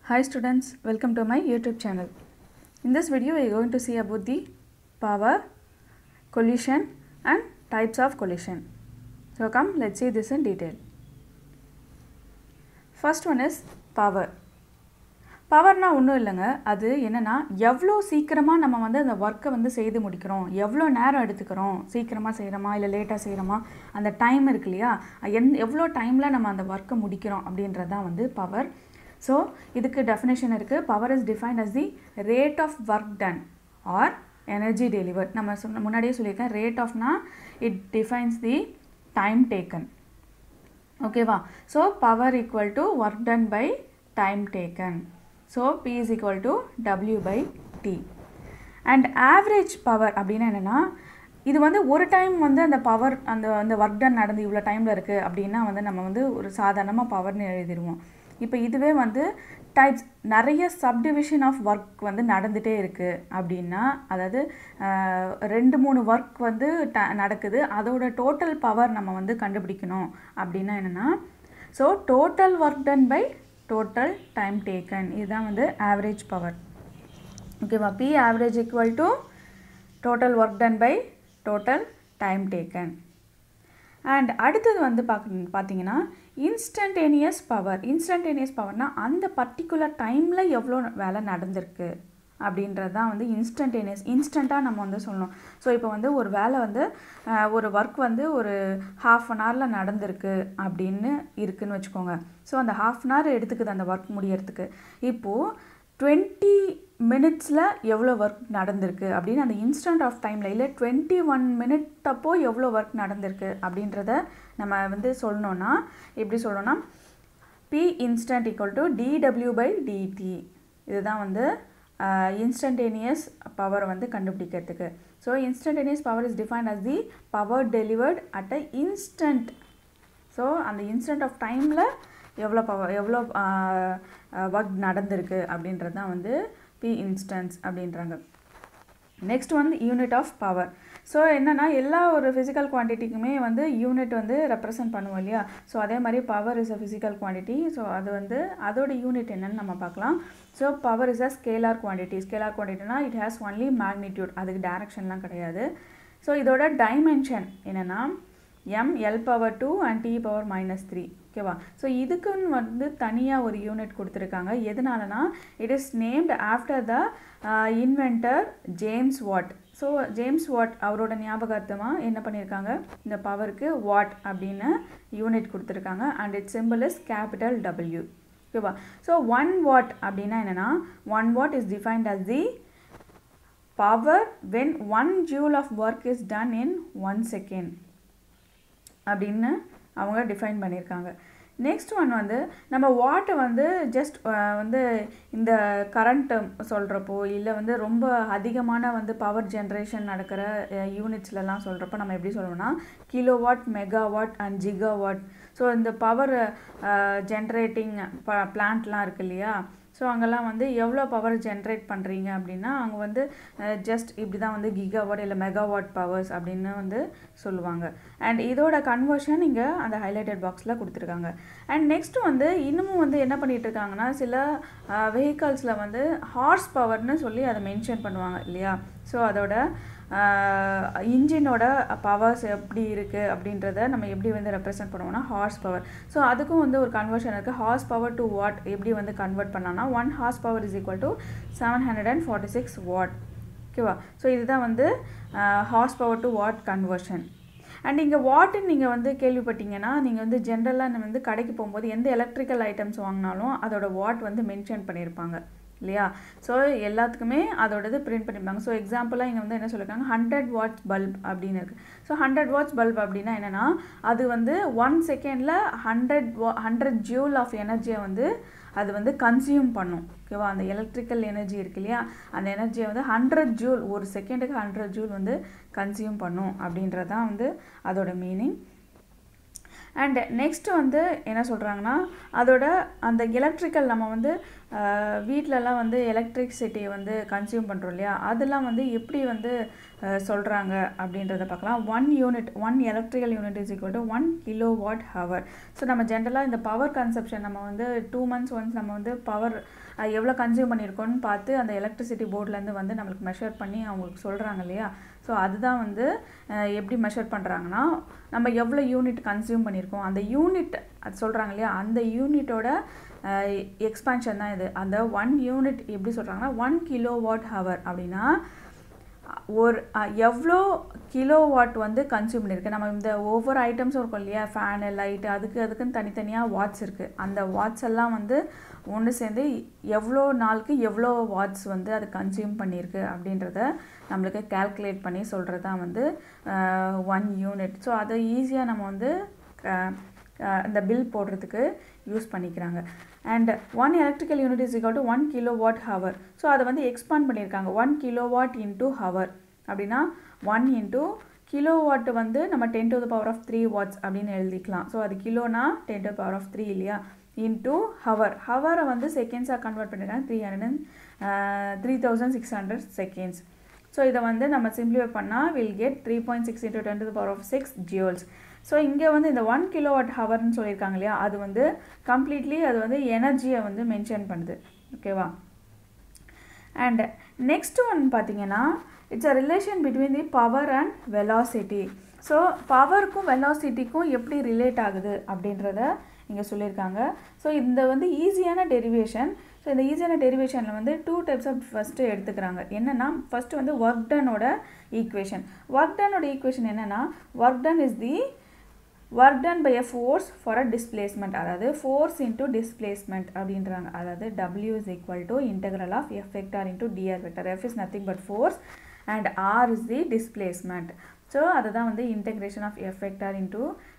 Hi students, welcome to my YouTube channel. In this video, we are going to see about the power, collision and types of collision. So come, let's see this in detail. First one is power. பவர்னா ஒன்றும் இல்லைங்க அது என்னென்னா எவ்வளோ சீக்கிரமாக நம்ம வந்து அந்த ஒர்க்கை வந்து செய்து முடிக்கிறோம் எவ்வளோ நேரம் எடுத்துக்கிறோம் சீக்கிரமாக செய்கிறோமா இல்லை லேட்டாக செய்கிறோமா அந்த டைம் இருக்கு இல்லையா எந் எவ்வளோ டைமில் நம்ம அந்த ஒர்க்கை முடிக்கிறோம் அப்படின்றது தான் வந்து பவர் ஸோ இதுக்கு டெஃபினேஷன் இருக்குது power is defined as the rate of work done or energy deliver நம்ம சொன்ன முன்னாடியே சொல்லியிருக்கேன் ரேட் ஆஃப்னா it defines the time taken ஓகேவா so power equal to work done by time taken so P is equal to W by T and average power அப்படின்னா என்னென்னா இது வந்து ஒரு டைம் வந்து அந்த பவர் அந்த அந்த ஒர்க் டன் நடந்து இவ்வளோ டைமில் இருக்குது அப்படின்னா வந்து நம்ம வந்து ஒரு சாதாரணமாக பவர்னு எழுதிடுவோம் இப்போ இதுவே வந்து டைப்ஸ் நிறைய சப்டிவிஷன் ஆஃப் ஒர்க் வந்து நடந்துகிட்டே இருக்குது அப்படின்னா அதாவது ரெண்டு மூணு ஒர்க் வந்து ட நடக்குது அதோட டோட்டல் பவர் நம்ம வந்து கண்டுபிடிக்கணும் அப்படின்னா என்னென்னா so total work done by total time taken இதுதான் வந்து ஆவரேஜ் பவர் ஓகேவா P average equal to total work done by total time taken and அடுத்தது வந்து பார்க்க பார்த்தீங்கன்னா இன்ஸ்டன்டேனியஸ் பவர் இன்ஸ்டன்டேனியஸ் பவர்னால் அந்த பர்டிகுலர் டைமில் எவ்வளோ வேலை நடந்திருக்கு அப்படின்றது தான் வந்து இன்ஸ்டன்டேனியஸ் இன்ஸ்டண்ட்டாக நம்ம வந்து சொல்லணும் ஸோ இப்போ வந்து ஒரு வேலை வந்து ஒரு ஒர்க் வந்து ஒரு ஹாஃப் அன் ஹவரில் நடந்திருக்கு அப்படின்னு இருக்குதுன்னு வச்சுக்கோங்க ஸோ அந்த ஹாஃப் அன் ஹவர் எடுத்துக்குது அந்த ஒர்க் முடியறதுக்கு இப்போது டுவெண்ட்டி மினிட்ஸில் எவ்வளோ ஒர்க் நடந்திருக்கு அப்படின்னு அந்த இன்ஸ்டன்ட் ஆஃப் டைமில் இல்லை டுவெண்ட்டி ஒன் மினிட் அப்போ எவ்வளோ ஒர்க் நடந்திருக்கு அப்படின்றத நம்ம வந்து சொல்லணுன்னா எப்படி சொல்லணும்னா P instant equal to DW by DT இதுதான் வந்து இன்ஸ்டன்டேனியஸ் பவர் வந்து கண்டுபிடிக்கிறதுக்கு so instantaneous power is defined as the power delivered at a instant so அந்த இன்ஸ்டன்ட் ஆஃப் டைமில் எவ்வளோ பவர் எவ்வளோ ஒர்க் நடந்திருக்கு அப்படின்றது தான் வந்து பி இன்ஸ்டன்ஸ் அப்படின்றாங்க நெக்ஸ்ட் வந்து யூனிட் ஆஃப் பவர் ஸோ என்னென்னா எல்லா ஒரு ஃபிசிக்கல் குவான்டிட்டிக்குமே வந்து யூனிட் வந்து ரெப்ரசன்ட் பண்ணுவோம் இல்லையா ஸோ அதே மாதிரி power is a physical quantity so அது வந்து அதோட யூனிட் என்னன்னு நம்ம பார்க்கலாம் so power is a scalar quantity scalar குவான்டிட்டினா இட் ஹேஸ் ஒன்லி மேக்னிடியூட் அதுக்கு டேரக்ஷன்லாம் கிடையாது ஸோ இதோட டைமென்ஷன் என்னென்னா M L power two and T power minus three ஓகேவா ஸோ இதுக்குன்னு வந்து தனியாக ஒரு யூனிட் கொடுத்துருக்காங்க எதனாலனா it is named after the inventor James Watt so James Watt அவரோட ஞாபகார்த்தமாக என்ன பண்ணியிருக்காங்க இந்த பவருக்கு வாட் அப்படின்னு யூனிட் கொடுத்துருக்காங்க and it simple is capital W ஓகேவா ஸோ ஒன் வாட் அப்படின்னா என்னென்னா one watt is defined as the power when one joule of work is done in one second அப்படின்னு அவங்க டிஃபைன் பண்ணியிருக்காங்க நெக்ஸ்ட் ஒன் வந்து நம்ம வாட்டை வந்து ஜஸ்ட் வந்து இந்த கரண்ட்டு சொல்கிறப்போ இல்லை வந்து ரொம்ப அதிகமான வந்து பவர் ஜென்ரேஷன் நடக்கிற யூனிட்ஸ்லலாம் சொல்கிறப்போ நம்ம எப்படி சொல்லணும்னா kilowatt megawatt and gigawatt so இந்த பவர் ஜென்ரேட்டிங் ப பிளான்ட்லாம் இருக்கு இல்லையா ஸோ அங்கெல்லாம் வந்து எவ்வளோ பவர் ஜென்ரேட் பண்ணுறீங்க அப்படின்னா அங்கே வந்து ஜஸ்ட் இப்படி தான் வந்து கிகாவாட் இல்லை மெகாவாட் பவர்ஸ் அப்படின்னு வந்து சொல்லுவாங்க அண்ட் இதோட கன்வர்ஷன் இங்கே அந்த ஹைலைட்டட் பாக்ஸில் கொடுத்துருக்காங்க அண்ட் நெக்ஸ்ட் வந்து இன்னமும் வந்து என்ன பண்ணிகிட்டு இருக்காங்கன்னா சில வெஹிக்கல்ஸில் வந்து ஹார்ஸ் பவர்னு சொல்லி அதை மென்ஷன் பண்ணுவாங்க இல்லையா ஸோ அதோட இன்ஜினோட பவர்ஸ் எப்படி இருக்குது அப்படின்றத நம்ம எப்படி வந்து ரெப்ரசென்ட் பண்ணுவோம்னா ஹார்ஸ் பவர் ஸோ அதுக்கும் வந்து ஒரு கன்வர்ஷன் இருக்குது ஹார்ஸ் பவர் டு வாட் எப்படி வந்து கன்வெர்ட் பண்ணான்னா one horsepower is equal to seven hundred and forty six watt ஓகேவா ஸோ இதுதான் வந்து horsepower to watt conversion and இங்கே வாட்டுன்னு நீங்கள் வந்து கேள்விப்பட்டீங்கன்னா நீங்கள் வந்து ஜென்ரலாக வந்து கடைக்கு போகும்போது எந்த எலக்ட்ரிக்கல் ஐட்டம்ஸ் வாங்கினாலும் அதோட வாட் வந்து மென்ஷன் பண்ணியிருப்பாங்க இல்லையா ஸோ எல்லாத்துக்குமே அதோடது பிரிண்ட் பண்ணியிருப்பாங்க ஸோ எக்ஸாம்பிளாக இங்கே வந்து என்ன சொல்லியிருக்காங்க ஹண்ட்ரட் வாட்ஸ் பல்ப் அப்படின்னு இருக்குது ஸோ ஹண்ட்ரட் வாட்ஸ் பல்ப் அப்படின்னா என்னென்னா அது வந்து ஒன் செகண்டில் ஹண்ட்ரட் வா ஹண்ட்ரட் ஜூல் ஆஃப் எனர்ஜியை வந்து அது வந்து கன்சியூம் பண்ணும் ஓகேவா அந்த எலக்ட்ரிக்கல் எனர்ஜி இருக்கு இல்லையா அந்த எனர்ஜியை வந்து ஹண்ட்ரட் ஜூல் ஒரு செகண்டுக்கு ஹண்ட்ரட் ஜூல் வந்து கன்சியூம் பண்ணும் அப்படின்றது தான் வந்து அதோட மீனிங் அண்ட் நெக்ஸ்ட்டு வந்து என்ன சொல்கிறாங்கன்னா அதோட அந்த எலக்ட்ரிக்கல் நம்ம வந்து வீட்டிலலாம் வந்து எலக்ட்ரிசிட்டி வந்து கன்சியூம் பண்ணுறோம் இல்லையா அதெல்லாம் வந்து எப்படி வந்து சொல்கிறாங்க அப்படின்றத பார்க்கலாம் one unit one electrical unit is equal to one kilowatt hour so நம்ம ஜென்ரலாக இந்த பவர் கன்சப்ஷன் நம்ம வந்து டூ மந்த்ஸ் ஒன்ஸ் நம்ம வந்து பவர் எவ்வளோ கன்சியூம் பண்ணியிருக்கோன்னு பார்த்து அந்த எலக்ட்ரிசிட்டி போர்ட்லேருந்து வந்து நம்மளுக்கு மெஷர் பண்ணி அவங்களுக்கு சொல்கிறாங்க இல்லையா ஸோ அதுதான் வந்து எப்படி மெஷர் பண்ணுறாங்கன்னா நம்ம எவ்வளோ யூனிட் கன்சியூம் பண்ணியிருக்கோம் அந்த யூனிட் அது சொல்கிறாங்க இல்லையா அந்த யூனிட்டோட எக்ஸ்பான்ஷன் தான் இது அந்த ஒன் யூனிட் எப்படி சொல்கிறாங்கன்னா ஒன் கிலோ வாட் ஹவர் அப்படின்னா ஒரு எவ்வளோ கிலோ வாட் வந்து கன்சியூம் பண்ணியிருக்கு நம்ம இந்த ஒவ்வொரு ஐட்டம்ஸும் இருக்கும் இல்லையா ஃபேனு லைட்டு அதுக்கு அதுக்குன்னு தனித்தனியாக வாட்ஸ் இருக்குது அந்த வாட்ஸ் எல்லாம் வந்து ஒன்று சேர்ந்து எவ்வளோ நாளுக்கு எவ்வளோ வாட்ஸ் வந்து அது கன்சியூம் பண்ணியிருக்கு அப்படின்றத நம்மளுக்கு கேல்குலேட் பண்ணி சொல்கிறது தான் வந்து ஒன் யூனிட் ஸோ அதை ஈஸியாக நம்ம வந்து இந்த பில் போடுறதுக்கு யூஸ் பண்ணிக்கிறாங்க and one electrical unit is equal to one kilowatt hour so அதை வந்து எக்ஸ்பாண்ட் பண்ணியிருக்காங்க one kilowatt into hour அப்படின்னா ஒன் இன்டூ கிலோ வாட் வந்து நம்ம ten to the power of three watts அப்படின்னு எழுதிக்கலாம் ஸோ அது கிலோனா ten to power of three இல்லையா இன்டூ ஹவர் ஹவரை வந்து செகண்ட்ஸாக கன்வெர்ட் பண்ணியிருக்காங்க three hundred and three thousand six hundred seconds so இதை வந்து நம்ம சிம்பிளிஃபை பண்ணால் will get three point six into ten to the power of six joules so இங்கே வந்து இந்த ஒன் கிலோ வாட் ஹவர்னு சொல்லியிருக்காங்க இல்லையா அது வந்து கம்ப்ளீட்லி அது வந்து எனர்ஜியை வந்து மென்ஷன் பண்ணுது ஓகேவா அண்ட் நெக்ஸ்ட் ஒன் பார்த்தீங்கன்னா it's a relation between the power and velocity so பவருக்கும் வெலாசிட்டிக்கும் எப்படி ரிலேட் ஆகுது அப்படின்றத இங்கே சொல்லியிருக்காங்க ஸோ இந்த வந்து ஈஸியான டெரிவேஷன் ஸோ இந்த ஈஸியான டெரிவேஷனில் வந்து டூ டைப்ஸ் ஆஃப் ஃபஸ்ட்டு எடுத்துக்கிறாங்க என்னென்னா ஃபஸ்ட்டு வந்து ஒர்க் டனோட ஈக்குவேஷன் ஒர்க் டனோட ஈக்குவேஷன் என்னென்னா work done is the work done by a force for a displacement அதாவது ஃபோர்ஸ் இன்டூ டிஸ்பிளேஸ்மெண்ட் அப்படின்றாங்க அதாவது டபிள்யூ is equal to integral of f vector into dr vector f is nothing but force and r is the displacement so அதுதான் வந்து integration of f vector into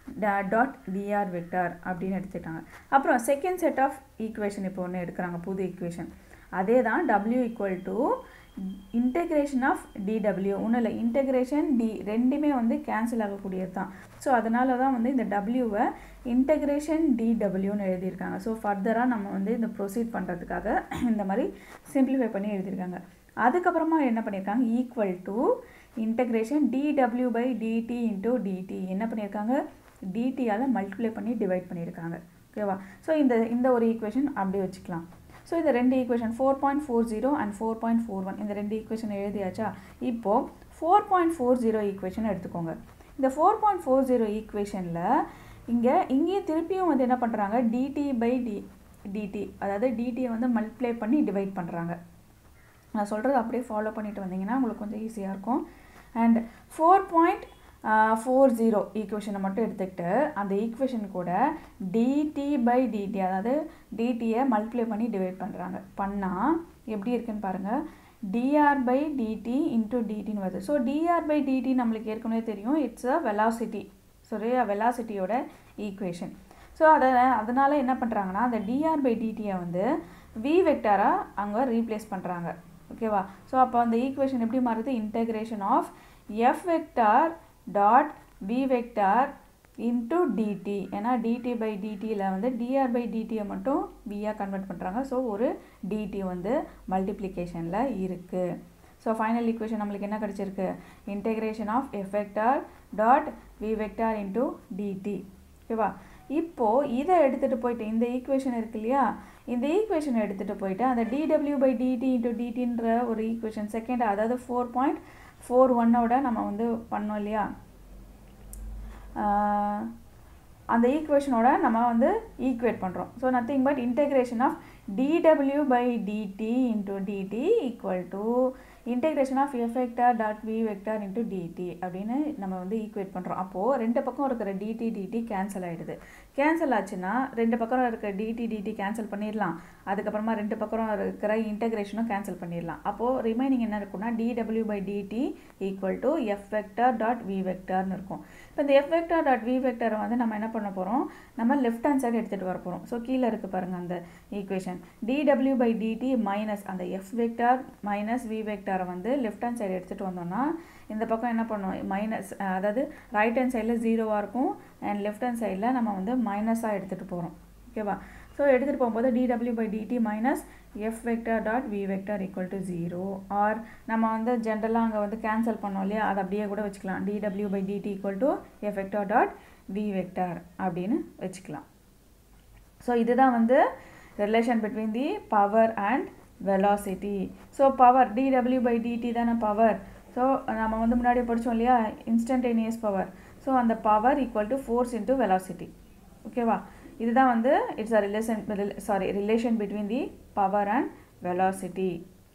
dot dr vector அப்படின்னு எடுத்துட்டாங்க அப்புறம் second set of equation இப்போ ஒன்று எடுக்கிறாங்க புது equation அதே தான் W equal to integration of டிடபிள்யூ ஒன்றும் இல்லை இன்டெக்ரேஷன் டி ரெண்டுமே வந்து கேன்சல் ஆகக்கூடியது தான் ஸோ அதனால தான் வந்து இந்த டபிள்யூவை இன்டெக்ரேஷன் டிடபிள்யூன்னு எழுதியிருக்காங்க ஸோ ஃபர்தராக நம்ம வந்து இந்த ப்ரொசீட் பண்ணுறதுக்காக இந்த மாதிரி சிம்பிளிஃபை பண்ணி எழுதியிருக்காங்க அதுக்கப்புறமா என்ன பண்ணியிருக்காங்க ஈக்குவல் டு இன்டெக்ரேஷன் டிடபிள்யூ பை டிடி இன்டூ டிடி என்ன பண்ணியிருக்காங்க டிடியால் மல்டிப்ளை பண்ணி டிவைட் பண்ணியிருக்காங்க ஓகேவா ஸோ இந்த இந்த ஒரு ஈக்குவேஷன் அப்படியே வச்சுக்கலாம் ஸோ இந்த ரெண்டு equation four point four zero and four point four one இந்த ரெண்டு ஈக்குவேஷன் எழுதியாச்சா இப்போது four point four zero equation எடுத்துக்கோங்க இந்த ஃபோர் பாயிண்ட் ஃபோர் ஜீரோ ஈக்குவேஷனில் இங்கே இங்கேயும் திருப்பியும் வந்து என்ன பண்ணுறாங்க டிடி பை டி டிடி அதாவது டிடியை வந்து மல்டிப்ளை பண்ணி டிவைட் பண்ணுறாங்க நான் சொல்கிறது அப்படியே ஃபாலோ பண்ணிட்டு வந்தீங்கன்னா உங்களுக்கு கொஞ்சம் ஈஸியாக இருக்கும் and four point four zero ஈக்குவேஷனை மட்டும் எடுத்துக்கிட்டு அந்த ஈக்குவேஷன் கூட டிடி பை டிடி அதாவது டிடியை மல்டிப்ளை பண்ணி டிவைட் பண்ணுறாங்க பண்ணால் எப்படி இருக்குன்னு பாருங்கள் டிஆர் பை டிடி இன்டூ டிடின்னு வருது ஸோ டிஆர் பை டிடி நம்மளுக்கு ஏற்கனவே தெரியும் இட்ஸ் அ வெலாசிட்டி சரியா வெலாசிட்டியோட ஈக்குவேஷன் ஸோ அதை அதனால் என்ன பண்ணுறாங்கன்னா அந்த டிஆர் பை டிடியை வந்து வி வெக்டாராக அங்கே ரீப்ளேஸ் பண்ணுறாங்க ஓகேவா ஸோ அப்போ அந்த ஈக்குவேஷன் எப்படி மாறுது integration of f vector dot v vector into dt ஏன்னா டிடி பை டிடியில் வந்து டிஆர் பை டிடியை மட்டும் வியாக கன்வெர்ட் பண்ணுறாங்க ஸோ ஒரு டிடி வந்து மல்டிப்ளிகேஷனில் இருக்குது ஸோ ஃபைனல் ஈக்குவேஷன் நம்மளுக்கு என்ன கிடச்சிருக்கு integration of f vector dot v vector into dt ஓகேவா இப்போது இதை எடுத்துகிட்டு போயிட்டு இந்த ஈக்குவேஷன் இருக்கு இல்லையா இந்த ஈக்குவேஷன் எடுத்துகிட்டு போயிட்டு அந்த டிடபிள்யூ பை டிடி இன்ட்டு டிடின்ற ஒரு ஈக்குவேஷன் செகண்ட் அதாவது ஃபோர் பாயிண்ட் ஃபோர் ஒன்னோட நம்ம வந்து பண்ணோம் இல்லையா அந்த ஈக்குவேஷனோட நம்ம வந்து ஈக்குவேட் பண்ணுறோம் so nothing but integration of dw by dt into dt equal to integration of f vector dot v vector into dt அப்படின்னு நம்ம வந்து ஈக்குவேட் பண்ணுறோம் அப்போது ரெண்டு பக்கம் இருக்கிற dt dt கேன்சல் ஆகிடுது கேன்சல் ஆச்சுன்னா ரெண்டு பக்கம் இருக்கிற dt dt கேன்சல் பண்ணிடலாம் அதுக்கப்புறமா ரெண்டு பக்கம் இருக்கிற இன்டெகிரேஷனும் கேன்சல் பண்ணிடலாம் அப்போது ரிமைனிங் என்ன இருக்கும்னா dw by dt equal to f vector dot v vectorனு இருக்கும் இப்போ இந்த f vector dot v vector வந்து நம்ம என்ன பண்ண போகிறோம் நம்ம லெஃப்ட் ஹேண்ட் சைடு எடுத்துகிட்டு வர போகிறோம் ஸோ கீழே இருக்குது பாருங்கள் அந்த equation dw by dt minus அந்த f வெக்டார் மைனஸ் v வெக்டாரை வந்து லெஃப்ட் ஹேண்ட் சைடு எடுத்துகிட்டு வந்தோம்னா இந்த பக்கம் என்ன பண்ணுவோம் மைனஸ் அதாவது ரைட் ஹேண்ட் சைடில் ஜீரோவாக இருக்கும் அண்ட் லெஃப்ட் ஹேண்ட் சைடில் நம்ம வந்து மைனஸாக எடுத்துகிட்டு போகிறோம் ஓகேவா ஸோ எடுத்துகிட்டு போகும்போது dw by dt minus f vector dot v vector equal to zero or நம்ம வந்து ஜென்ரலாக அங்கே வந்து கேன்சல் பண்ணோம் இல்லையா அதை அப்படியே கூட வச்சுக்கலாம் dw by dt equal to f vector dot v vector அப்படின்னு வச்சுக்கலாம் ஸோ இதுதான் வந்து relation between the power and velocity so power dw by dt தானே பவர் ஸோ நம்ம வந்து முன்னாடி படித்தோம் இல்லையா இன்ஸ்டன்டேனியஸ் பவர் ஸோ அந்த power equal to force into velocity ஓகேவா இதுதான் வந்து it's a relation sorry relation between the power and velocity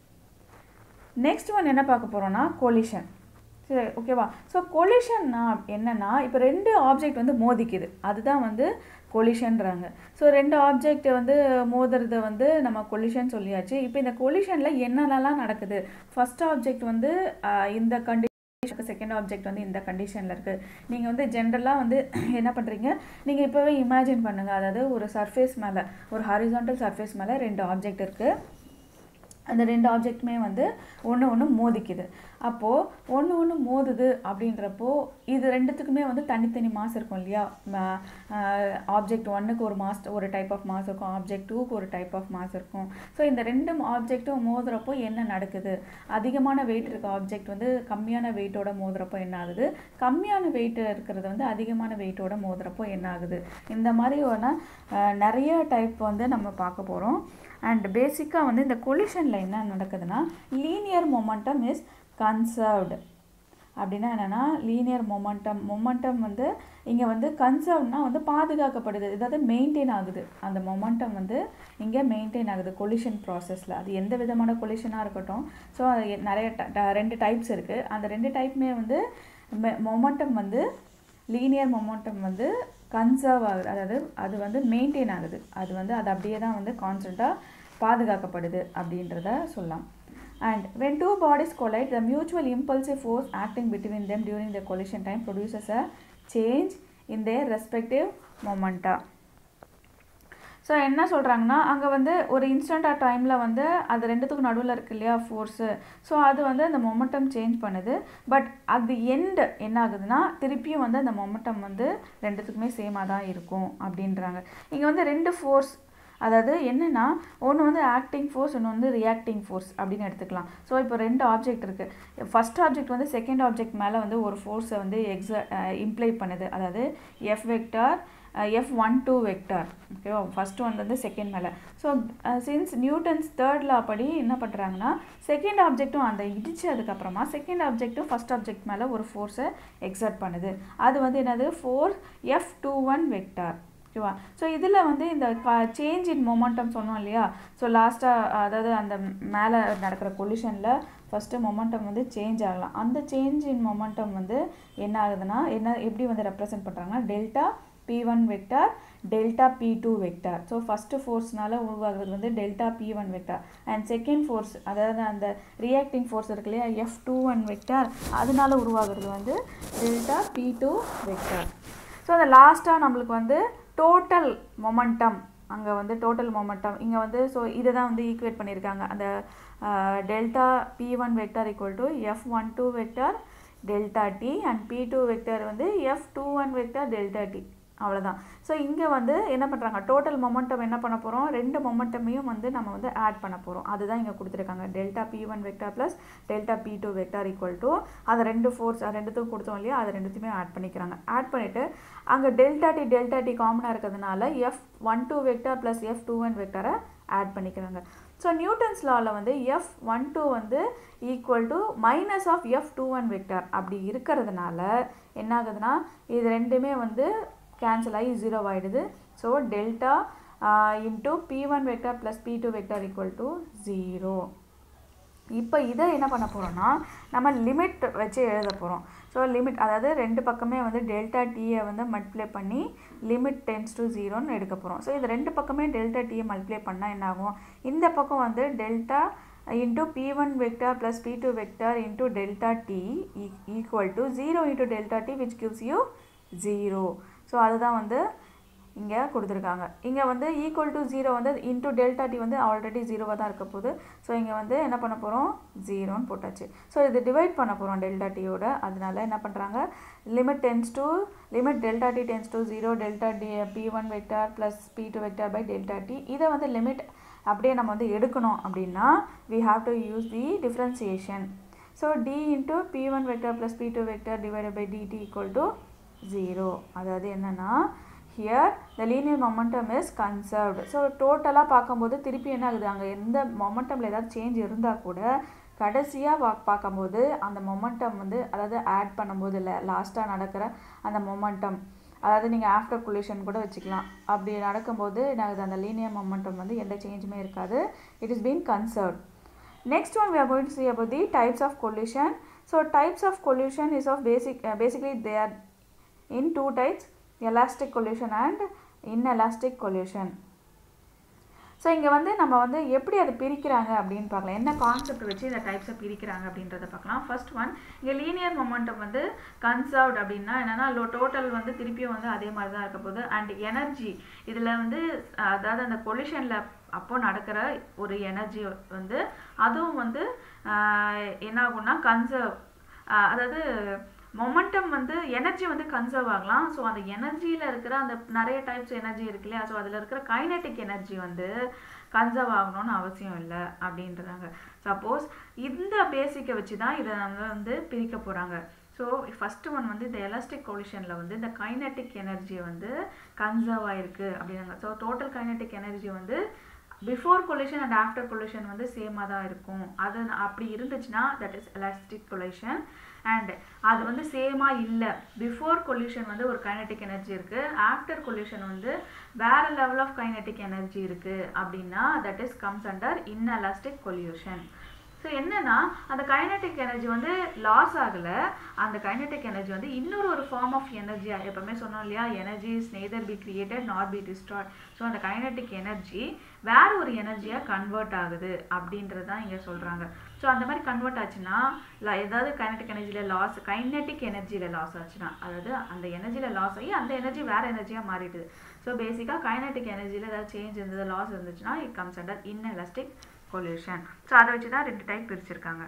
next one என்ன பார்க்க போகிறோம்னா கொலிஷன் சரி ஓகேவா ஸோ கொலிஷன்னா என்னன்னா இப்போ ரெண்டு ஆப்ஜெக்ட் வந்து மோதிக்குது அதுதான் வந்து கொலிஷன்றாங்க ஸோ ரெண்டு ஆப்ஜெக்ட் வந்து மோதுறது வந்து நம்ம கொலிஷன் சொல்லியாச்சு இப்போ இந்த கொலிஷனில் என்னென்னலாம் நடக்குது ஃபர்ஸ்ட் ஆப்ஜெக்ட் வந்து ஆஹ், இந்த கண்டி செகண்ட் ஆப்ஜெக்ட் வந்து இந்த கண்டிஷனில் இருக்குது நீங்கள் வந்து ஜென்ரலாக வந்து என்ன பண்ணுறீங்க நீங்கள் இப்போவே இமேஜின் பண்ணுங்கள் அதாவது ஒரு சர்ஃபேஸ் மேலே ஒரு ஹாரிசான்டல் சர்ஃபேஸ் மேலே ரெண்டு ஆப்ஜெக்ட் இருக்குது அந்த ரெண்டு ஆப்ஜெக்ட்டுமே வந்து ஒன்று ஒன்று மோதிக்குது அப்போது ஒன்று ஒன்று மோதுது அப்படின்றப்போ இது ரெண்டுத்துக்குமே வந்து தனித்தனி மாஸ் இருக்கும் இல்லையா ஆப்ஜெக்ட் ஒன்னுக்கு ஒரு மாஸ் ஒரு டைப் ஆஃப் மாஸ் இருக்கும் ஆப்ஜெக்ட் டூக்கு ஒரு டைப் ஆஃப் மாஸ் இருக்கும் ஸோ இந்த ரெண்டு ஆப்ஜெக்ட்டும் மோதுறப்போ என்ன நடக்குது அதிகமான வெயிட் இருக்க ஆப்ஜெக்ட் வந்து கம்மியான வெயிட்டோட மோதுறப்போ என்ன ஆகுது கம்மியான வெயிட் இருக்கிறது வந்து அதிகமான வெயிட்டோட மோதுறப்போ என்ன ஆகுது இந்த மாதிரி ஒன்று நிறைய டைப் வந்து நம்ம பார்க்க போகிறோம் அண்ட் பேசிக்காக வந்து இந்த கொலிஷனில் என்ன நடக்குதுன்னா லீனியர் மொமெண்டம் இஸ் கன்சர்வ்டு அப்படின்னா என்னென்னா லீனியர் மொமெண்டம் மொமெண்டம் வந்து இங்கே வந்து கன்சர்வ்னா வந்து பாதுகாக்கப்படுது அதாவது மெயின்டைன் ஆகுது அந்த மொமெண்டம் வந்து இங்கே மெயின்டைன் ஆகுது கொலிஷன் ப்ராசஸில் அது எந்த விதமான கொலிஷனாக இருக்கட்டும் ஸோ அது எ- நிறைய ட- ட- ரெண்டு டைப்ஸ் இருக்குது அந்த ரெண்டு டைப்புமே வந்து மொமெண்டம் வந்து லீனியர் மொமெண்டம் வந்து கன்சர்வ் ஆகுது அதாவது அது வந்து மெயின்டைன் ஆகுது அது வந்து அது அப்படியே தான் வந்து கான்ஸ்டண்ட்டாக பாதுகாக்கப்படுது அப்படின்றத சொல்லலாம் and when two bodies collide the mutual impulsive force acting between them during the collision time produces a change in their respective momenta so என்ன சொல்கிறாங்கன்னா அங்கே வந்து ஒரு இன்ஸ்டன்ட் ஆஃப் டைமில் வந்து அது ரெண்டுத்துக்கும் நடுவில் இருக்கு இல்லையா ஃபோர்ஸு ஸோ அது வந்து அந்த மொமெண்டம் சேஞ்ச் பண்ணுது பட் அது எண்ட் என்ன ஆகுதுன்னா திருப்பியும் வந்து அந்த மொமெண்டம் வந்து ரெண்டுத்துக்குமே சேமாக தான் இருக்கும் அப்படின்றாங்க இங்கே வந்து ரெண்டு ஃபோர்ஸ் அதாவது என்னென்னா ஒன்று வந்து ஆக்டிங் ஃபோர்ஸ் ஒன்று வந்து ரியாக்டிங் ஃபோர்ஸ் அப்படின்னு எடுத்துக்கலாம் ஸோ இப்போ ரெண்டு ஆப்ஜெக்ட் இருக்குது ஃபர்ஸ்ட் ஆப்ஜெக்ட் வந்து செகண்ட் ஆப்ஜெக்ட் மேலே வந்து ஒரு ஃபோர்ஸை வந்து எக்ஸ இம்ப்ளை பண்ணுது அதாவது f vector f one two vector ஓகேவா ஃபஸ்ட்டு ஒன் வந்து செகண்ட் மேலே so since Newton's third law படி என்ன பண்ணுறாங்கன்னா செகண்ட் ஆப்ஜெக்ட்டும் அந்த இடிச்சதுக்கப்புறமா செகண்ட் ஆப்ஜெக்ட்டும் ஃபஸ்ட் ஆப்ஜெக்ட் மேலே ஒரு ஃபோர்ஸை எக்ஸர்ட் பண்ணுது அது வந்து என்னது for f two one vector ஓகேவா ஸோ இதில் வந்து இந்த சேஞ்ச் இன் மொமெண்டம் சொன்னோம் இல்லையா ஸோ லாஸ்ட்டாக அதாவது அந்த மேலே நடக்கிற கொலிஷனில் ஃபஸ்ட்டு மொமெண்டம் வந்து சேஞ்ச் ஆகலாம் அந்த சேஞ்ச் இன் மொமெண்டம் வந்து என்ன ஆகுதுன்னா என்ன எப்படி வந்து ரெப்ரசன்ட் பண்ணுறாங்கன்னா delta p one vector delta p two vector so first ஃபோர்ஸ்னால உருவாகிறது வந்து delta p one vector and second force அதாவது அந்த ரியாக்டிங் ஃபோர்ஸ் இருக்கு இல்லையா எஃப் டூ ஒன் வெக்டார் அதனால உருவாகிறது வந்து delta p two vector so அந்த லாஸ்ட்டாக நம்மளுக்கு வந்து டோட்டல் மொமெண்டம் அங்கே வந்து டோட்டல் மொமெண்டம் இங்கே வந்து ஸோ இதை தான் வந்து ஈக்குவேட் பண்ணியிருக்காங்க அந்த delta p one vector equal to f one two vector delta t and p two vector வந்து f two one vector delta t அவ்வளோதான் ஸோ இங்கே வந்து என்ன பண்ணுறாங்க டோட்டல் மொமெண்டம் என்ன பண்ண போகிறோம் ரெண்டு மொமெண்டமையும் வந்து நம்ம வந்து ஆட் பண்ண போகிறோம் அதுதான் இங்கே கொடுத்துருக்காங்க delta p one vector plus delta p two vector equal to அதை ரெண்டு ஃபோர்ஸ் ரெண்டுத்துக்கும் கொடுத்தோம் இல்லையா அது ரெண்டுத்தையுமே ஆட் பண்ணிக்கிறாங்க ஆட் பண்ணிவிட்டு அங்கே டெல்டா டி டெல்டா டி காமனாக இருக்கிறதுனால f one two vector plus f two one வெக்டாரை ஆட் பண்ணிக்கிறாங்க ஸோ நியூட்டன்ஸ் லாவில் வந்து எஃப் ஒன் டூ வந்து equal to minus of f two one vector அப்படி இருக்கிறதுனால என்ன ஆகுதுன்னா இது ரெண்டுமே வந்து கேன்சல் ஆகி ஜீரோ ஆகிடுது so delta into p one vector plus p two vector equal to zero இப்போ இதை என்ன பண்ண போகிறோம்னா நம்ம லிமிட் வச்சு எழுத போகிறோம் ஸோ லிமிட் அதாவது ரெண்டு பக்கமே வந்து டெல்டா டீயை வந்து மல்டிப்ளை பண்ணி லிமிட் டென்ஸ் டு ஜீரோன்னு எடுக்க போகிறோம் ஸோ இது ரெண்டு பக்கமே டெல்டா டீயை மல்டிப்ளை பண்ணால் என்ன ஆகும் இந்த பக்கம் வந்து delta into p one vector plus p two vector into delta t equal to zero into delta t which gives you zero so அதுதான் வந்து இங்கே கொடுத்துருக்காங்க இங்கே வந்து ஈக்குவல் டு ஜீரோ வந்து இன்டூ டெல்டா டி வந்து ஆல்ரெடி ஜீரோவாக தான் இருக்க போகுது ஸோ இங்கே வந்து என்ன பண்ண போகிறோம் ஜீரோன்னு போட்டாச்சு ஸோ இது டிவைட் பண்ண போகிறோம் டெல்டா டியோட அதனால என்ன பண்ணுறாங்க limit tends to limit delta t tends to zero delta t p one vector plus p two vector by delta t இதை வந்து லிமிட் அப்படியே நம்ம வந்து எடுக்கணும் அப்படின்னா we have to use the differentiation so d into p one vector plus p two vector divided by dt equal to zero அதாவது என்னென்னா here the linear momentum is conserved so டோட்டலாக பார்க்கும்போது திருப்பி என்ன ஆகுது அங்கே எந்த மொமெண்டமில் ஏதாவது சேஞ்ச் இருந்தால் கூட கடைசியாக பா பார்க்கும்போது அந்த மொமெண்டம் வந்து அதாவது ஆட் பண்ணும்போது இல்லை லாஸ்ட்டாக நடக்கிற அந்த மொமெண்டம் அதாவது நீங்கள் ஆஃப்டர் குலேஷன் கூட வச்சுக்கலாம் அப்படி நடக்கும்போது என்ன ஆகுது அந்த லீனியர் மொமெண்டம் வந்து எந்த சேஞ்சுமே இருக்காது it is been conserved Next one we are going to see about the types of collision. So types of collision is of basic uh, basically they are in two types elastic collision and inelastic collision. So இங்கே வந்து நம்ம வந்து எப்படி அதை பிரிக்கிறாங்க அப்படின்னு பார்க்கலாம் என்ன கான்செப்ட் வச்சு இந்த டைப்ஸை பிரிக்கிறாங்க அப்படின்றத பார்க்கலாம் ஃபர்ஸ்ட் ஒன் இங்கே லீனியர் மொமெண்டம் வந்து கன்சர்வ்ட் அப்படின்னா என்னென்னா லோ டோட்டல் வந்து திருப்பியும் வந்து அதே மாதிரி தான் இருக்க போகுது அண்ட் எனர்ஜி இதில் வந்து அதாவது அந்த கொலிஷனில் அப்போ நடக்கிற ஒரு எனர்ஜி வந்து அதுவும் வந்து என்ன ஆகும்னா கன்சர்வ் அதாவது மொமெண்டம் வந்து எனர்ஜி வந்து கன்சர்வ் ஆகலாம் ஸோ அந்த எனர்ஜியில் இருக்கிற அந்த நிறைய டைப்ஸ் எனர்ஜி இருக்கு இல்லையா ஸோ அதில் இருக்கிற கைனட்டிக் எனர்ஜி வந்து கன்சர்வ் ஆகணும்னு அவசியம் இல்லை அப்படின்றாங்க சப்போஸ் இந்த பேசிக்கை வச்சு தான் இதை நம்ம வந்து பிரிக்க போகிறாங்க ஸோ ஃபஸ்ட்டு ஒன் வந்து இந்த எலாஸ்டிக் கொலிஷனில் வந்து இந்த கைனட்டிக் எனர்ஜி வந்து கன்சர்வ் ஆயிருக்கு அப்படின்னாங்க ஸோ டோட்டல் கைனட்டிக் எனர்ஜி வந்து before collision and after collision வந்து சேமாக தான் இருக்கும் அது அப்படி இருந்துச்சுன்னா that is elastic collision and அது வந்து சேமாக இல்லை பிஃபோர் கொல்யூஷன் வந்து ஒரு கைனட்டிக் எனர்ஜி இருக்குது ஆஃப்டர் கொல்யூஷன் வந்து வேறு லெவல் ஆஃப் கைனட்டிக் எனர்ஜி இருக்குது அப்படின்னா that is comes under inelastic collision so என்னன்னா அந்த கைனட்டிக் எனர்ஜி வந்து லாஸ் ஆகலை அந்த கைனட்டிக் எனர்ஜி வந்து இன்னொரு ஒரு ஃபார்ம் ஆஃப் எனர்ஜியாக எப்பவுமே சொன்னோம் இல்லையா energy is neither be created not be destroyed so அந்த கைனட்டிக் எனர்ஜி வேற ஒரு எனர்ஜியாக கன்வெர்ட் ஆகுது அப்படின்றது தான் இங்கே சொல்கிறாங்க ஸோ அந்த மாதிரி கன்வெர்ட் ஆச்சுன்னா ஏதாவது கைனட்டிக் எனர்ஜியில் லாஸ் கைனட்டிக் எனர்ஜியில் லாஸ் ஆச்சுன்னா அதாவது அந்த எனர்ஜியில் லாஸ் ஆகி அந்த எனர்ஜி வேற எனர்ஜியாக மாறிடுது ஸோ பேசிக்காக கைனட்டிக் எனர்ஜியில் ஏதாவது சேஞ்ச் இருந்தது லாஸ் இருந்துச்சுன்னா it comes under inelastic collision so அதை வச்சு தான் ரெண்டு டைப் பிரிச்சிருக்காங்க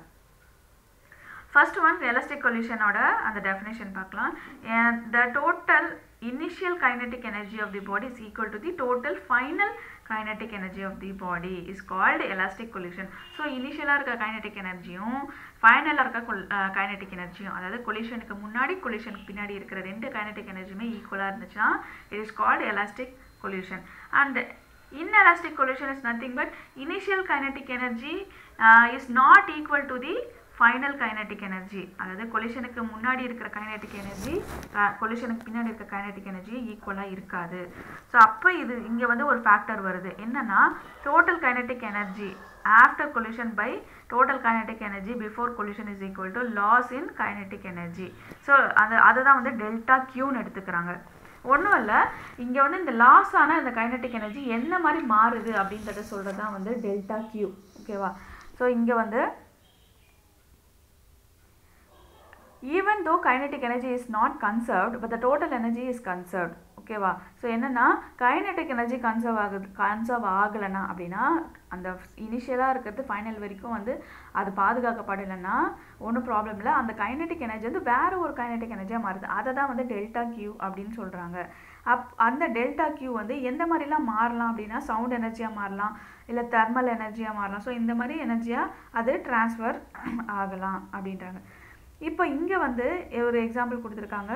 ஃபர்ஸ்ட் ஒன் எலாஸ்டிக் கொல்யூஷனோட அந்த டெஃபினேஷன் பார்க்கலாம் the total initial kinetic energy of the body is equal to the total final kinetic energy of the body is called elastic collision so இனிஷியலாக இருக்க kinetic எனர்ஜியும் ஃபைனலாக இருக்க கொல் கைனட்டிக் எனர்ஜியும் அதாவது கொலிஷனுக்கு முன்னாடி கொலிஷனுக்கு பின்னாடி இருக்கிற ரெண்டு கைனட்டிக் எனர்ஜியுமே ஈக்குவலாக இருந்துச்சுன்னா it is called elastic collision and inelastic collision is nothing but initial kinetic energy uh, is not equal to the final kinetic energy அதாவது கொலிஷனுக்கு முன்னாடி இருக்கிற கைனட்டிக் எனர்ஜி கொலிஷனுக்கு பின்னாடி இருக்க கைனட்டிக் எனர்ஜி ஈக்குவலாக இருக்காது ஸோ அப்போ இது இங்கே வந்து ஒரு ஃபேக்டர் வருது என்னன்னா total kinetic energy after collision by total kinetic energy before collision is equal to loss in kinetic energy so அது அதுதான் வந்து டெல்டா கியூன்னு எடுத்துக்கிறாங்க ஒன்றும் இல்லை இங்கே வந்து இந்த லாஸ் ஆன இந்த கைனட்டிக் எனர்ஜி என்ன மாதிரி மாறுது அப்படின்றத சொல்கிறது தான் வந்து டெல்டா கியூ ஓகேவா ஸோ இங்கே வந்து even though kinetic energy is not conserved but the total energy is conserved ஓகேவா ஸோ என்னென்னா கைனட்டிக் எனர்ஜி கன்சர்வ் ஆகுது கன்சர்வ் ஆகலைன்னா அப்படின்னா அந்த இனிஷியலாக இருக்கிறது ஃபைனல் வரைக்கும் வந்து அது பாதுகாக்கப்படலைன்னா ஒன்றும் ப்ராப்ளம் இல்லை அந்த கைனட்டிக் எனர்ஜி வந்து வேறு ஒரு கைனட்டிக் எனர்ஜியாக மாறுது அதை தான் வந்து டெல்டா கியூ அப்படின்னு சொல்கிறாங்க அப் அந்த டெல்டா கியூ வந்து எந்த மாதிரிலாம் மாறலாம் அப்படின்னா சவுண்ட் எனர்ஜியாக மாறலாம் இல்லை தெர்மல் எனர்ஜியாக மாறலாம் ஸோ இந்த மாதிரி எனர்ஜியாக அது ட்ரான்ஸ்ஃபர் ஆகலாம் அப்படின்றாங்க இப்போ இங்கே வந்து ஒரு எக்ஸாம்பிள் கொடுத்துருக்காங்க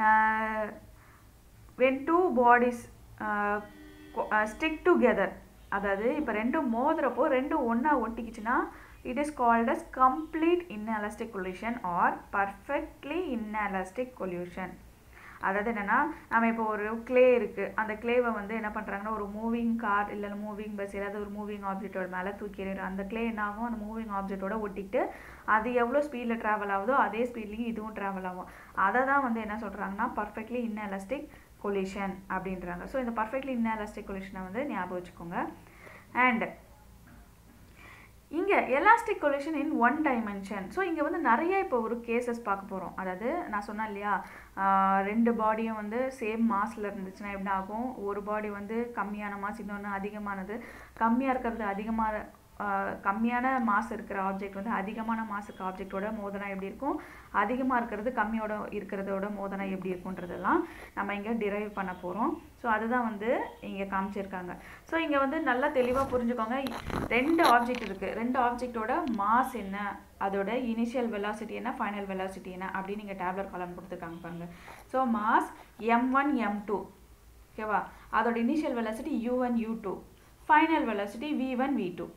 when two bodies stick together அதாவது இப்போ ரெண்டும் மோதுறப்போ ரெண்டும் ஒன்றா ஒட்டிக்கிச்சுன்னா it is called as complete inelastic collision or perfectly inelastic collision அதாவது என்னென்னா நம்ம இப்போ ஒரு க்ளே இருக்குது அந்த க்ளேவை வந்து என்ன பண்ணுறாங்கன்னா ஒரு மூவிங் கார் இல்லை மூவிங் பஸ் ஏதாவது ஒரு மூவிங் ஆப்ஜெக்டோட மேலே தூக்கி எறியும் அந்த க்ளே என்ன ஆகும் அந்த மூவிங் ஆப்ஜெக்டோட ஒட்டிட்டு அது எவ்வளோ ஸ்பீடில் ட்ராவல் ஆகுதோ அதே ஸ்பீட்லேயும் இதுவும் ட்ராவல் ஆகும் அதை தான் வந்து என்ன சொல்கிறாங்கன்னா பர்ஃபெக்ட்லி இன்எலாஸ்டிக் கொலிஷன் அப்படின்றாங்க ஸோ இந்த பர்ஃபெக்ட்லி இன்எலாஸ்டிக் கொலிஷனை வந்து ஞாபகம் வச்சுக்கோங்க அண்ட் இங்கே elastic collision in one dimension so இங்கே வந்து நிறைய இப்போ ஒரு கேசஸ் பார்க்க போகிறோம் அதாவது நான் சொன்னேன் இல்லையா ஆஹ் ரெண்டு பாடியும் வந்து சேம் மாஸில் இருந்துச்சுன்னா எப்படி ஆகும் ஒரு பாடி வந்து கம்மியான மாஸ் இன்னொன்று அதிகமானது கம்மியாக இருக்கிறது அதிகமான ஆஹ் கம்மியான மாஸ் இருக்கிற ஆப்ஜெக்ட் வந்து அதிகமான மாஸ் இருக்கிற ஆப்ஜெக்டோட மோதனா எப்படி இருக்கும் அதிகமாக இருக்கிறது கம்மியோட இருக்கிறதோட மோதனா எப்படி இருக்குன்றதெல்லாம் நம்ம இங்கே டிரைவ் பண்ண போகிறோம் ஸோ அதுதான் வந்து இங்கே காமிச்சிருக்காங்க ஸோ இங்கே வந்து நல்லா தெளிவாக புரிஞ்சுக்கோங்க ரெண்டு ஆப்ஜெக்ட் இருக்குது ரெண்டு ஆப்ஜெக்டோட மாஸ் என்ன அதோட இனிஷியல் வெலாசிட்டி என்ன ஃபைனல் வெலாசிட்டி என்ன அப்படின்னு இங்கே டேப்லெட் காலம் கொடுத்துருக்காங்க பாருங்க so mass m one m two ஓகேவா அதோட initial velocity u one u two final velocity v one v two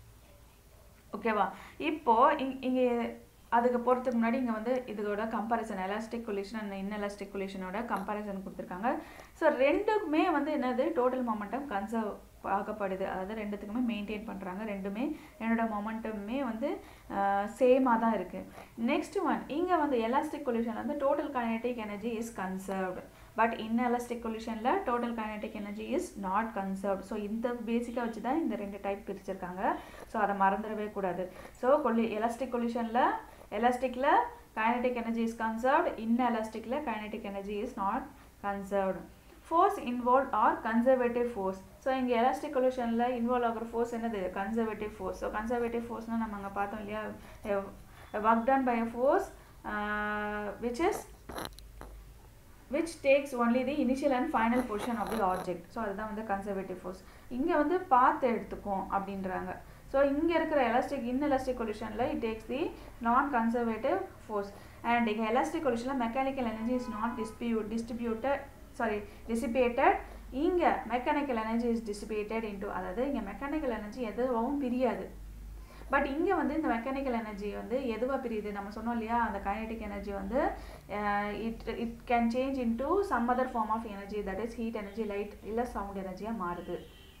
ஓகேவா இப்போ இங் இங்கே அதுக்கு போகிறதுக்கு முன்னாடி இங்கே வந்து இதோட comparison elastic collision and inelastic கொலிஷனோட கம்பேரிசன் கொடுத்துருக்காங்க ஸோ ரெண்டுக்குமே வந்து என்னது டோட்டல் மொமெண்டம் கன்சர்வ் ஆகப்படுது அதாவது ரெண்டுத்துக்குமே மெயின்டைன் பண்ணுறாங்க ரெண்டுமே என்னோட மொமெண்டமுமே வந்து சேமாக தான் இருக்குது நெக்ஸ்ட் ஒன் இங்கே வந்து எலாஸ்டிக் கொலிஷன் வந்து total kinetic energy is conserved but inelastic கொலிஷனில் total kinetic energy is not conserved so இந்த பேசிக்காக வச்சு தான் இந்த ரெண்டு டைப் பிரிச்சிருக்காங்க ஸோ அதை மறந்துடவே கூடாது ஸோ கொல்லி எலாஸ்டிக் கொலிஷனில் எலாஸ்டிக்கில் கைனடிக் எனர்ஜி இஸ் கன்சர்வ்ட் இன்எலாஸ்டிக்கில் kinetic energy is not conserved force involve or conservative force so இங்கே எலாஸ்டிக் கொலிஷனில் இன்வால்வ் ஆகிற ஃபோர்ஸ் என்னது கன்சர்வேட்டிவ் ஃபோர்ஸ் ஸோ கன்சர்வேட்டிவ் ஃபோர்ஸ்னால் நம்ம அங்கே பார்த்தோம் இல்லையா work done by a force which is which takes only the initial and final portion of the object so அதுதான் வந்து கன்சர்வேட்டிவ் ஃபோர்ஸ் இங்கே வந்து பார்த்து எடுத்துக்கும் அப்படின்றாங்க ஸோ இங்கே இருக்கிற எலாஸ்டிக் இன் எலாஸ்டிக் கொலிஷனில் it takes the non conservative force and இங்கே எலாஸ்டிக் கொலிஷனில் mechanical energy is not dispute distributed sorry dissipated இங்கே mechanical energy is dissipated into அதாவது இங்கே மெக்கானிக்கல் எனர்ஜி எதுவும் பிரியாது பட் இங்கே வந்து இந்த மெக்கானிக்கல் எனர்ஜி வந்து எதுவாக பிரியுது நம்ம சொன்னோம் இல்லையா அந்த கைனடிக் எனர்ஜி வந்து it it can change into some other form of energy that is heat energy light இல்லை சவுண்ட் எனர்ஜியாக மாறுது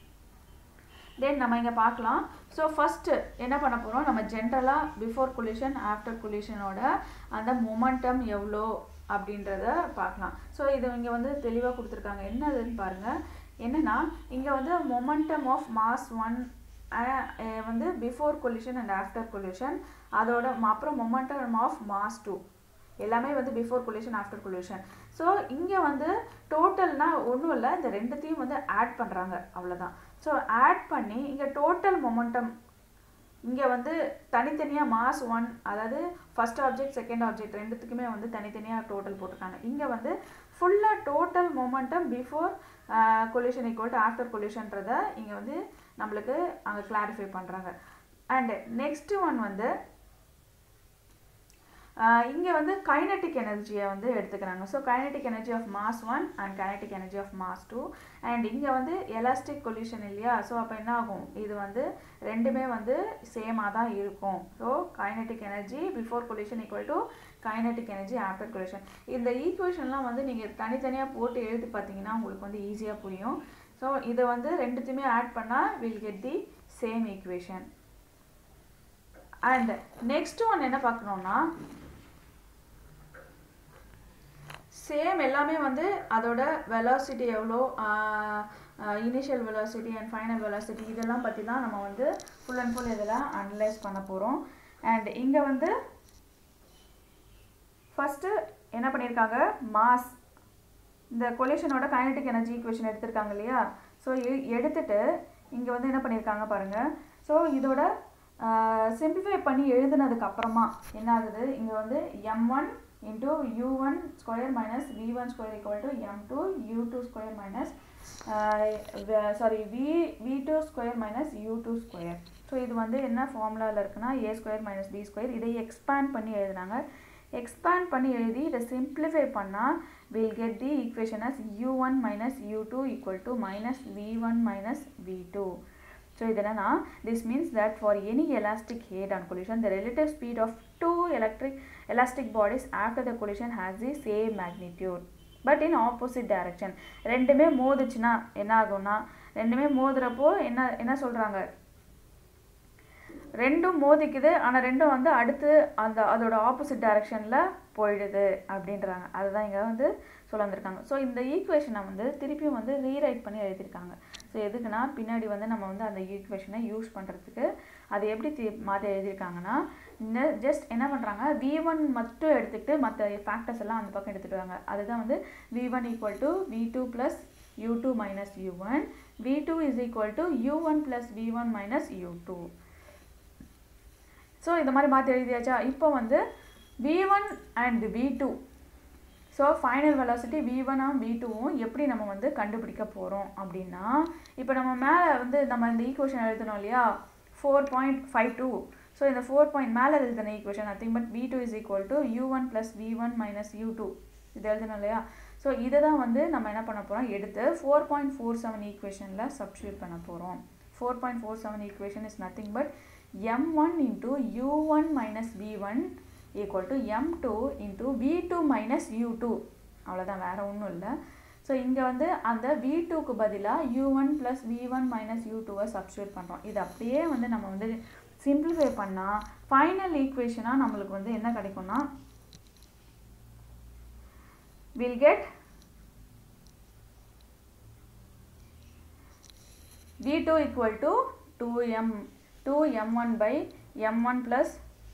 தென் நம்ம இங்கே பார்க்கலாம் ஸோ ஃபஸ்ட்டு என்ன பண்ண போகிறோம் நம்ம ஜென்ரலாக பிஃபோர் குலிஷன் ஆஃப்டர் குலிஷனோட அந்த மொமெண்டம் எவ்வளோ அப்படின்றத பார்க்கலாம் ஸோ இது இங்கே வந்து தெளிவாக கொடுத்துருக்காங்க என்னதுன்னு பாருங்கள் என்னென்னா இங்கே வந்து மொமெண்டம் ஆஃப் மாஸ் ஒன் வந்து before collision and after collision அதோட அப்புறம் மொமெண்டம் ஆஃப் மாஸ் டூ எல்லாமே வந்து before collision after collision so இங்கே வந்து டோட்டல்னா ஒன்றும் இல்லை இந்த ரெண்டுத்தையும் வந்து ஆட் பண்ணுறாங்க அவ்வளோதான் ஸோ ஆட் பண்ணி இங்கே டோட்டல் மொமெண்டம் இங்கே வந்து தனித்தனியாக மாஸ் ஒன் அதாவது ஃபஸ்ட் ஆப்ஜெக்ட் செகண்ட் ஆப்ஜெக்ட் ரெண்டுத்துக்குமே வந்து தனித்தனியாக டோட்டல் போட்டிருக்காங்க இங்கே வந்து ஃபுல்லாக total momentum before collision equal to after கொலிஷன்றதை இங்கே வந்து நம்மளுக்கு அங்கே கிளாரிஃபை பண்ணுறாங்க அண்டு நெக்ஸ்ட்டு ஒன் வந்து இங்கே வந்து கைனட்டிக் எனர்ஜியை வந்து எடுத்துக்கிறாங்க so kinetic energy of mass one and kinetic energy of mass two and இங்கே வந்து எலாஸ்டிக் கொல்யூஷன் இல்லையா ஸோ அப்போ என்ன ஆகும் இது வந்து ரெண்டுமே வந்து சேமாக தான் இருக்கும் so kinetic energy before collision equal to kinetic energy after collision இந்த ஈக்குவேஷன்லாம் வந்து நீங்கள் தனித்தனியாக போட்டு எழுதி பார்த்தீங்கன்னா உங்களுக்கு வந்து ஈஸியாக புரியும் ஸோ இதை வந்து ரெண்டுத்தையுமே ஆட் பண்ணால் will get the same equation and next one என்ன பார்க்கணுன்னா சேம் எல்லாமே வந்து அதோட வெலாசிட்டி எவ்வளோ initial velocity and final velocity இதெல்லாம் பற்றி தான் நம்ம வந்து ஃபுல் அண்ட் ஃபுல் இதெல்லாம் அனலைஸ் பண்ண போகிறோம் அண்ட் இங்கே வந்து ஃபஸ்ட்டு என்ன பண்ணியிருக்காங்க மாஸ் இந்த கொலிஷனோட கைனட்டிக் எனர்ஜி ஈக்குவேஷன் எடுத்திருக்காங்க இல்லையா ஸோ எடுத்துட்டு இங்கே வந்து என்ன பண்ணியிருக்காங்க பாருங்கள் ஸோ இதோட சிம்பிளிஃபை பண்ணி எழுதுனதுக்கு அப்புறமா என்ன ஆகுது இங்கே வந்து m one into u1 square minus v1 square equal to m2 u2 square minus uh, sorry v v2 square minus u2 square so இது வந்து என்ன ஃபார்முலாவில் இருக்குன்னா a square minus b square இதை எக்ஸ்பேண்ட் பண்ணி எழுதுனாங்க எக்ஸ்பேண்ட் பண்ணி எழுதி இதை சிம்பிளிஃபை பண்ணால் will get the equation as u one minus u two equal to minus v one minus v two so இது என்னன்னா this means that for any elastic head on collision the relative speed of two electric elastic bodies after the collision has the same magnitude but in opposite direction ரெண்டுமே மோதுச்சுன்னா என்ன ஆகும்னா ரெண்டுமே மோதுறப்போ என்ன என்ன சொல்கிறாங்க ரெண்டும் மோதிக்குது ஆனால் ரெண்டும் வந்து அடுத்து அந்த அதோட ஆப்போசிட் டைரக்ஷனில் போயிடுது அப்படின்றாங்க அதுதான் இங்கே வந்து சொல்ல வந்திருக்காங்க ஸோ இந்த ஈக்குவேஷனை வந்து திருப்பியும் வந்து ரீரைட் பண்ணி எழுதியிருக்காங்க ஸோ எதுக்குன்னா பின்னாடி வந்து நம்ம வந்து அந்த ஈக்குவேஷனை யூஸ் பண்ணுறதுக்கு அது எப்படி தி மாற்றி எழுதியிருக்காங்கன்னா இந்த ஜஸ்ட் என்ன பண்ணுறாங்க வி ஒன் மட்டும் எடுத்துக்கிட்டு மற்ற ஃபேக்டர்ஸ் எல்லாம் அந்த பக்கம் எடுத்துகிட்டு வாங்க அதுதான் வந்து v one equal to v two plus u two minus u one v two is equal to u one plus v one minus u two so இந்த மாதிரி மாற்றி எழுதியாச்சா இப்போ வந்து v one and v two so final velocity v ஒனும் v டூவும் எப்படி நம்ம வந்து கண்டுபிடிக்க போகிறோம் அப்படின்னா இப்போ நம்ம மேலே வந்து நம்ம இந்த ஈக்குவேஷன் எழுதணும் இல்லையா four point five two so இந்த ஃபோர் பாயிண்ட் மேலே எழுதின equation nothing but v two is equal to u one plus v one minus u two இது எழுதணும் இல்லையா ஸோ இதை தான் வந்து நம்ம என்ன பண்ண போகிறோம் எடுத்து ஃபோர் பாயிண்ட் ஃபோர் செவன் ஈக்குவேஷனில் சப்ஸ்டியூட் பண்ண போகிறோம் four point four seven equation is nothing but m one into u one minus v one equal to m two into v two minus u two அவ்வளோதான் வேறு ஒன்றும் இல்லை so இங்கே வந்து அந்த வி டூக்கு பதிலாக u one plus v one minus u டூவை சப்ஸ்டியூட் பண்ணுறோம் இது அப்படியே வந்து நம்ம வந்து சிம்பிளிஃபை பண்ணால் ஃபைனல் ஈக்குவேஷனாக நம்மளுக்கு வந்து என்ன கிடைக்கும்னா will get v2 equal to 2m 2m1 by m1 plus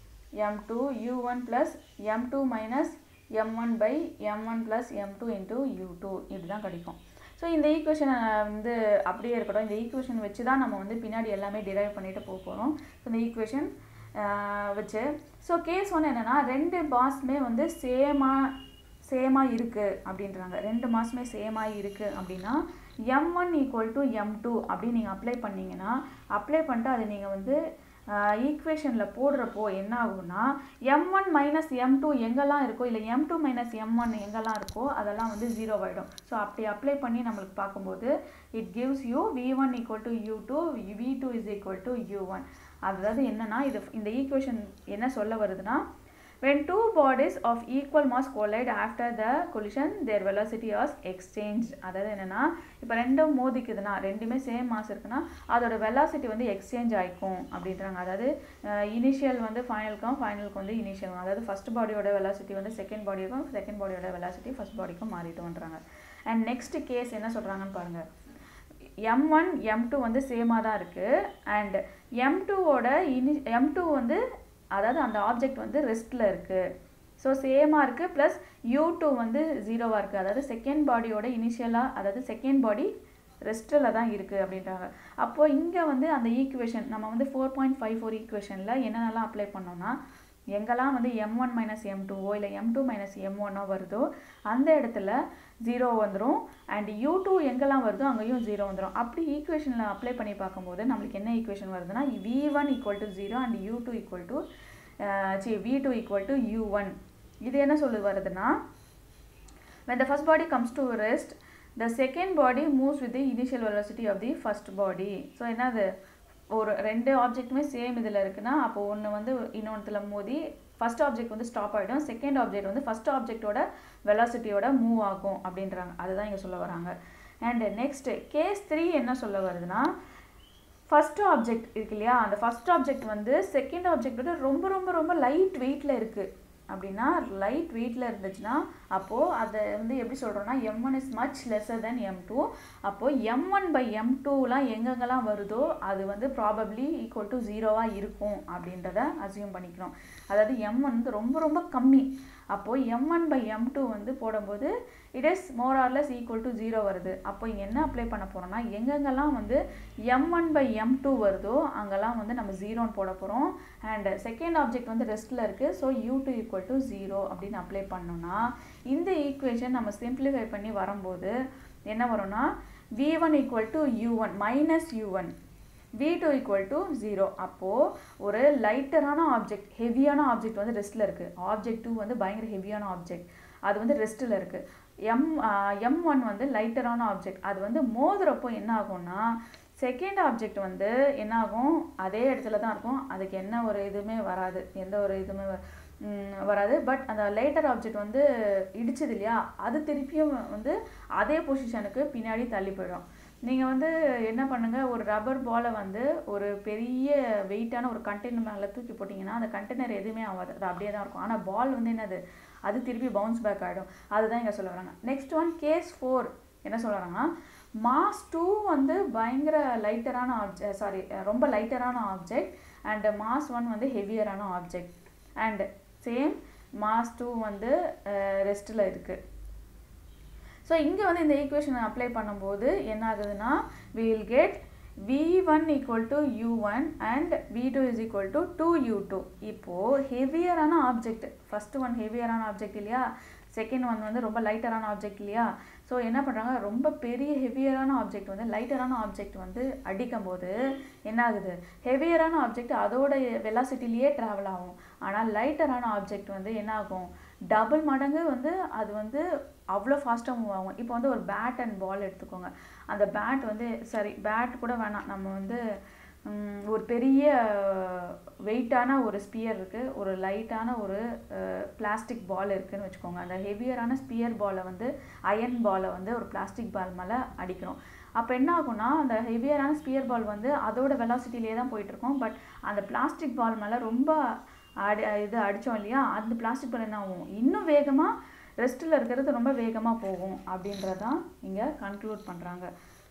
m2 u1 plus m2 minus m1 by m1 plus m2 into u2 இதுதான் கிடைக்கும் ஸோ இந்த ஈக்குவேஷனை வந்து அப்படியே இருக்கட்டும் இந்த ஈக்குவேஷன் வச்சு தான் நம்ம வந்து பின்னாடி எல்லாமே டிரைவ் பண்ணிட்டு போக போகிறோம் ஸோ இந்த ஈக்குவேஷன் வச்சு ஸோ கேஸ் ஒன்று என்னென்னா ரெண்டு பாஸ்மே வந்து சேமாக சேமாக இருக்குது அப்படின்றாங்க ரெண்டு மாதமே சேமாக இருக்குது அப்படின்னா m one equal to m two அப்படின்னு நீங்கள் அப்ளை பண்ணிங்கன்னா அப்ளை பண்ணிட்டு அதை நீங்கள் வந்து ஈக்குவேஷனில் போடுறப்போ என்ன ஆகும்னா m one minus m two எங்கெல்லாம் இருக்கோ இல்லை m two minus m one எங்கெல்லாம் இருக்கோ அதெல்லாம் வந்து ஜீரோ ஆகிடும் ஸோ அப்படி அப்ளை பண்ணி நம்மளுக்கு பார்க்கும்போது it gives you v one equal to u two v two is equal to u one அதாவது என்னன்னா இது இந்த ஈக்குவேஷன் என்ன சொல்ல வருதுன்னா when two bodies of equal mass collide after the collision their velocity is exchanged அதாவது என்னன்னா இப்போ ரெண்டும் மோதிக்குதுன்னா ரெண்டுமே சேம் மாஸ் இருக்குன்னா அதோட வெலாசிட்டி வந்து எக்ஸ்சேஞ்ச் ஆயிக்கும் அப்படின்றாங்க அதாவது இனிஷியல் வந்து ஃபைனலுக்கும் ஃபைனலுக்கு வந்து இனிஷியல் அதாவது ஃபர்ஸ்ட் பாடியோட வெலாசிட்டி வந்து செகண்ட் பாடிக்கும் செகண்ட் பாடியோட வெலாசிட்டி ஃபர்ஸ்ட் பாடிக்கும் மாறிட்டுன்றாங்க அண்ட் நெக்ஸ்ட் கேஸ் என்ன சொல்கிறாங்கன்னு பாருங்கள் எம் ஒன் எம் டூ வந்து சேமாக தான் இருக்குது அண்ட் எம் டூவோட இனி எம் டூ வந்து அதாவது அந்த ஆப்ஜெக்ட் வந்து ரெஸ்ட்டில் இருக்குது ஸோ சேமாக இருக்குது ப்ளஸ் யூ டூ வந்து ஜீரோவாக இருக்குது அதாவது செகண்ட் பாடியோட இனிஷியலாக அதாவது செகண்ட் பாடி ரெஸ்ட்டில் தான் இருக்குது அப்படின்றாங்க அப்போது இங்கே வந்து அந்த ஈக்குவேஷன் நம்ம வந்து ஃபோர் பாயிண்ட் ஃபைவ் ஃபோர் ஈக்குவேஷனில் என்னென்னலாம் அப்ளை பண்ணோம்னா எங்கெல்லாம் வந்து எம் ஒன் மைனஸ் எம் டூவோ இல்லை எம் டூ மைனஸ் எம் ஒன்னோ வருதோ அந்த இடத்துல ஜீரோ வந்துடும் அண்ட் யூ டூ எங்கெல்லாம் வருதோ அங்கேயும் ஜீரோ வந்துடும் அப்படி ஈக்குவேஷனில் அப்ளை பண்ணி பார்க்கும்போது நம்மளுக்கு என்ன ஈக்குவேஷன் வருதுன்னா v one equal to zero and u two equal to c v two equal to u one இது என்ன சொல்லு வருதுன்னா when the first body comes to rest the second body moves with the initial velocity of the first body so என்னது ஒரு ரெண்டு ஆப்ஜெக்ட்டுமே same இதில் இருக்குன்னா அப்போ ஒன்று வந்து இன்னொன்றுல மோதி ஃபர்ஸ்ட் ஆப்ஜெக்ட் வந்து ஸ்டாப் ஆகிடும் செகண்ட் ஆப்ஜெக்ட் வந்து ஃபர்ஸ்ட் ஆப்ஜெக்டோட வெலாசிட்டியோட மூவ் ஆகும் அப்படின்றாங்க அதுதான் இங்கே சொல்ல வராங்க அண்ட் நெக்ஸ்ட் கேஸ் த்ரீ என்ன சொல்ல வருதுன்னா ஃபர்ஸ்ட் ஆப்ஜெக்ட் இருக்கு இல்லையா அந்த ஃபர்ஸ்ட் ஆப்ஜெக்ட் வந்து செகண்ட் ஆப்ஜெக்ட் விட ரொம்ப ரொம்ப ரொம்ப லைட் வெயிட்டில் இருக்குது அப்படின்னா லைட் வெயிட்டில் இருந்துச்சுன்னா அப்போது அதை வந்து எப்படி சொல்கிறோன்னா m one is much lesser then m two அப்போது எம் ஒன் பை எம் டூலாம் எங்கெங்கெல்லாம் வருதோ அது வந்து ப்ராபப்ளி ஈக்குவல் டு ஜீரோவாக இருக்கும் அப்படின்றத அசியூம் பண்ணிக்கிறோம் அதாவது எம் ஒன் வந்து ரொம்ப ரொம்ப கம்மி அப்போது m one by m two வந்து போடும்போது it is more or less equal to zero வருது அப்போ இங்கே என்ன அப்ளை பண்ண போகிறோம்னா எங்கெங்கெல்லாம் வந்து m one by m two வருதோ அங்கெல்லாம் வந்து நம்ம ஜீரோன்னு போட போகிறோம் அண்ட் செகண்ட் ஆப்ஜெக்ட் வந்து ரெஸ்ட்டில் இருக்குது so u two equal to zero அப்படின்னு அப்ளை பண்ணோம்னா இந்த ஈக்குவேஷன் நம்ம சிம்பிளிஃபை பண்ணி வரும்போது என்ன வரும்னா v one equal to u one minus u one v two equal to zero அப்போது ஒரு லைட்டரான ஆப்ஜெக்ட் ஹெவியான ஆப்ஜெக்ட் வந்து ரெஸ்ட்டில் இருக்குது ஆப்ஜெக்ட் டூ வந்து பயங்கர ஹெவியான ஆப்ஜெக்ட் அது வந்து ரெஸ்ட்டில் இருக்குது எம் எம் ஒன் வந்து லைட்டரான ஆப்ஜெக்ட் அது வந்து மோதுறப்போ என்ன ஆகும்னா செகண்ட் ஆப்ஜெக்ட் வந்து என்ன ஆகும் அதே இடத்துல தான் இருக்கும் அதுக்கு என்ன ஒரு இதுவுமே வராது எந்த ஒரு இதுவுமே வராது பட் அந்த லைட்டர் ஆப்ஜெக்ட் வந்து இடிச்சது இல்லையா அது திருப்பியும் வந்து அதே பொசிஷனுக்கு பின்னாடி தள்ளி போயிடும் நீங்கள் வந்து என்ன பண்ணுங்கள் ஒரு ரப்பர் பாலை வந்து ஒரு பெரிய வெயிட்டான ஒரு கண்டெய்னர் மேலே தூக்கி போட்டிங்கன்னா அந்த கண்டெய்னர் எதுவுமே ஆகாது அது அப்படியே தான் இருக்கும் ஆனால் பால் வந்து என்னது அது திருப்பி பவுன்ஸ் பேக் ஆகிடும் அதுதான் இங்கே சொல்ல வராங்க நெக்ஸ்ட் ஒன் கேஸ் ஃபோர் என்ன சொல்கிறாங்கன்னா மாஸ் டூ வந்து பயங்கர லைட்டரான ஆப்ஜெக்ட் சாரி ரொம்ப லைட்டரான ஆப்ஜெக்ட் அண்ட் மாஸ் ஒன் வந்து ஹெவியரான object and same mass two வந்து ரெஸ்ட்டில் இருக்குது ஸோ இங்கே வந்து இந்த ஈக்குவேஷனை அப்ளை பண்ணும்போது என்ன ஆகுதுன்னா we will get v1 equal to u1 and v2 is equal to 2u2 இப்போது ஹெவியரான ஆப்ஜெக்ட் ஃபஸ்ட்டு ஒன் ஹெவியரான ஆப்ஜெக்ட் இல்லையா செகண்ட் ஒன் வந்து ரொம்ப லைட்டரான ஆப்ஜெக்ட் இல்லையா ஸோ என்ன பண்ணுறாங்க ரொம்ப பெரிய ஹெவியரான ஆப்ஜெக்ட் வந்து லைட்டரான ஆப்ஜெக்ட் வந்து அடிக்கும் போது என்ன ஆகுது ஹெவியரான ஆப்ஜெக்ட் அதோட வெலாசிட்டிலேயே ட்ராவல் ஆகும் ஆனால் லைட்டரான ஆப்ஜெக்ட் வந்து என்ன ஆகும் டபுள் மடங்கு வந்து அது வந்து அவ்வளோ ஃபாஸ்ட்டாக மூவ் ஆகும் இப்போ வந்து ஒரு பேட் அண்ட் பால் எடுத்துக்கோங்க அந்த பேட் வந்து சரி பேட் கூட வேணாம் நம்ம வந்து ம், ஒரு பெரிய வெயிட்டான ஒரு ஸ்பியர் இருக்குது ஒரு லைட்டான ஒரு பிளாஸ்டிக் பால் இருக்குன்னு வச்சுக்கோங்க அந்த ஹெவியரான ஸ்பியர் பாலை வந்து அயன் பாலை வந்து ஒரு பிளாஸ்டிக் பால் மேலே அடிக்கிறோம் அப்போ என்ன ஆகும்னா அந்த ஹெவியரான ஸ்பியர் பால் வந்து அதோட வெலாசிட்டிலே தான் போயிட்டுருக்கோம் பட் அந்த பிளாஸ்டிக் பால் மேலே ரொம்ப அடி இது அடித்தோம் இல்லையா அந்த பிளாஸ்டிக் பால் என்ன ஆகும் இன்னும் வேகமாக ரெஸ்ட்டில் இருக்கிறது ரொம்ப வேகமாக போகும் அப்படின்றதான் இங்கே கன்க்ளூட் பண்ணுறாங்க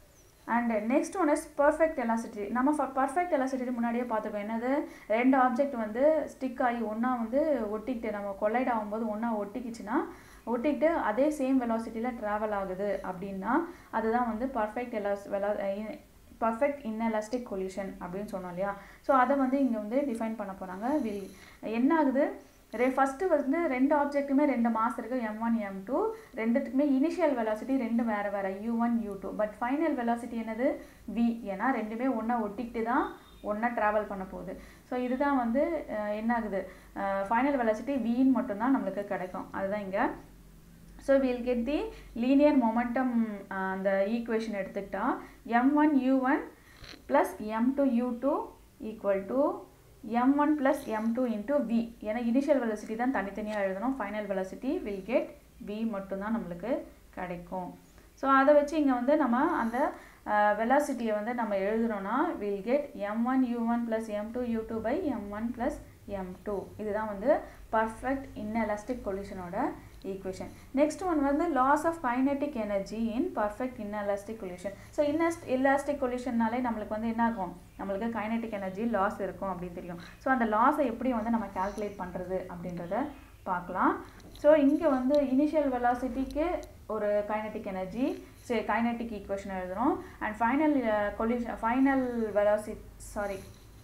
and next one is perfect elasticity நம்ம பர்ஃபெக்ட் எலாசிட்டி முன்னாடியே பார்த்துருக்கோம் என்னது ரெண்டு ஆப்ஜெக்ட் வந்து ஸ்டிக் ஆகி ஒன்றா வந்து ஒட்டிக்கிட்டு நம்ம கொலைட் ஆகும்போது ஒன்றா ஒட்டிக்கிச்சுன்னா ஒட்டிக்கிட்டு அதே சேம் வெலாசிட்டியில் ட்ராவல் ஆகுது அப்படின்னா அதுதான் வந்து பர்ஃபெக்ட் எலாஸ் வெலா பர்ஃபெக்ட் இன்எலாஸ்டிக் கொல்யூஷன் அப்படின்னு சொன்னோம் இல்லையா ஸோ அதை வந்து இங்கே வந்து டிஃபைன் பண்ண போகிறாங்க வில் என்ன ஆகுது ரெ ஃபஸ்ட்டு வந்து ரெண்டு ஆப்ஜெக்ட்டுமே ரெண்டு மாஸ் இருக்குது எம் ஒன் எம் டூ ரெண்டுத்துக்குமே இனிஷியல் வெலாசிட்டி ரெண்டு வேறு வேறு u one u two but final velocity என்னது வி ஏன்னா ரெண்டுமே ஒன்றா ஒட்டிக்கிட்டு தான் ஒன்றா ட்ராவல் பண்ண போகுது ஸோ இதுதான் வந்து அஹ், என்ன ஆகுது ஃபைனல் வெலாசிட்டி வின்னு மட்டும்தான் நம்மளுக்கு கிடைக்கும் அதுதான் இங்கே so will get the linear momentum அந்த ஈக்குவேஷன் எடுத்துக்கிட்டா m one u one plus m two u two equal to m one plus m two into v ஏன்னா இனிஷியல் வெலாசிட்டி தான் தனித்தனியாக எழுதணும் final velocity will get v மட்டும்தான் நம்மளுக்கு கிடைக்கும் so அதை வச்சு இங்கே வந்து நம்ம அந்த வெலாசிட்டியை வந்து நம்ம எழுதுறோம்னா will get m one u one plus m two u two by m one plus m two இதுதான் வந்து பர்ஃபெக்ட் இன்எலாஸ்டிக் கொல்யூஷனோட ஈக்குவேஷன் நெக்ஸ்ட் ஒன் வந்து loss of kinetic energy in perfect inelastic collision so inelastic கொல்யூஷன்னாலே நம்மளுக்கு வந்து என்ன ஆகும் நம்மளுக்கு கைனெட்டிக் எனர்ஜி லாஸ் இருக்கும் அப்படின்னு தெரியும் ஸோ அந்த லாஸை எப்படி வந்து நம்ம கால்குலேட் பண்ணுறது அப்படின்றத பார்க்கலாம் ஸோ இங்கே வந்து இனிஷியல் வெலாசிட்டிக்கு ஒரு கைனெட்டிக் எனர்ஜி சரி கைனெட்டிக் ஈக்குவேஷன் எழுதுகிறோம் அண்ட் ஃபைனல் கொல்யூஷன் ஃபைனல் வெலாசி சாரி